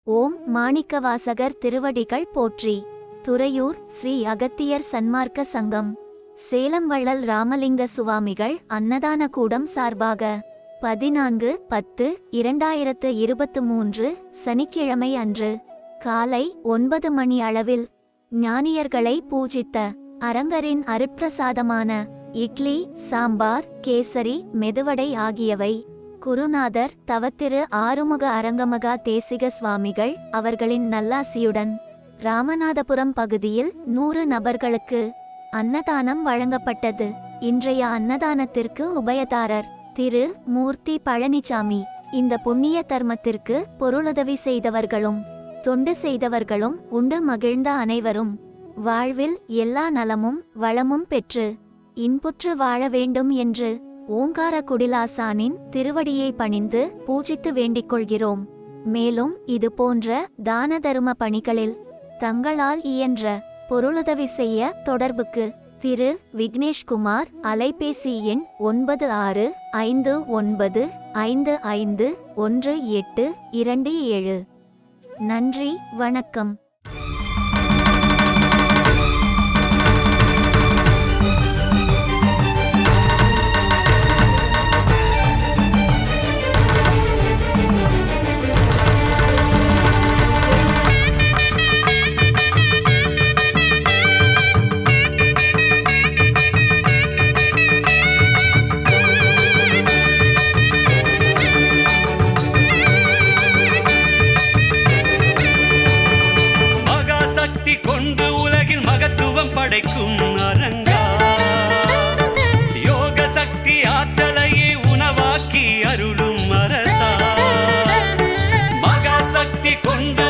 ஓம் மாணிக்கவாசகர் திருவடிகள் போற்றி துறையூர் ஸ்ரீ அகத்தியர் சன்மார்க்க சங்கம் சேலம் வள்ளல் ராமலிங்க சுவாமிகள் அன்னதான கூடம் சார்பாக பதினான்கு பத்து இரண்டாயிரத்து இருபத்து மூன்று சனிக்கிழமை அன்று காலை ஒன்பது மணி அளவில் ஞானியர்களை பூஜித்த அரங்கரின் அருட்பிரசாதமான இட்லி சாம்பார் கேசரி மெதுவடை ஆகியவை குருநாதர் தவத்திரு ஆறுமுக அரங்கமகா தேசிக சுவாமிகள் அவர்களின் நல்லாசியுடன் ராமநாதபுரம் பகுதியில் நூறு நபர்களுக்கு அன்னதானம் வழங்கப்பட்டது இன்றைய அன்னதானத்திற்கு உபயதாரர் திரு மூர்த்தி பழனிசாமி இந்த புண்ணிய தர்மத்திற்கு பொருளுதவி செய்தவர்களும் தொண்டு செய்தவர்களும் உண்டு மகிழ்ந்த அனைவரும் வாழ்வில் எல்லா நலமும் வளமும் பெற்று இன்புற்று வாழ வேண்டும் என்று ஓங்கார குடிலாசானின் திருவடியை பணிந்து பூஜித்து வேண்டிக் கொள்கிறோம் மேலும் இது போன்ற தான தரும பணிகளில் தங்களால் இயன்ற பொருளுதவி செய்ய தொடர்புக்கு திரு விக்னேஷ்குமார் அலைபேசி எண் ஒன்பது ஆறு ஐந்து ஒன்பது ஐந்து ஐந்து ஒன்று எட்டு இரண்டு ஏழு நன்றி வணக்கம் மகாசக்தி கொண்டு உலகில் மகத்துவம் படைக்கும் அரங்கா யோக சக்தி ஆற்றலையே உணவாக்கி அருளும் அரசா மகாசக்தி கொண்டு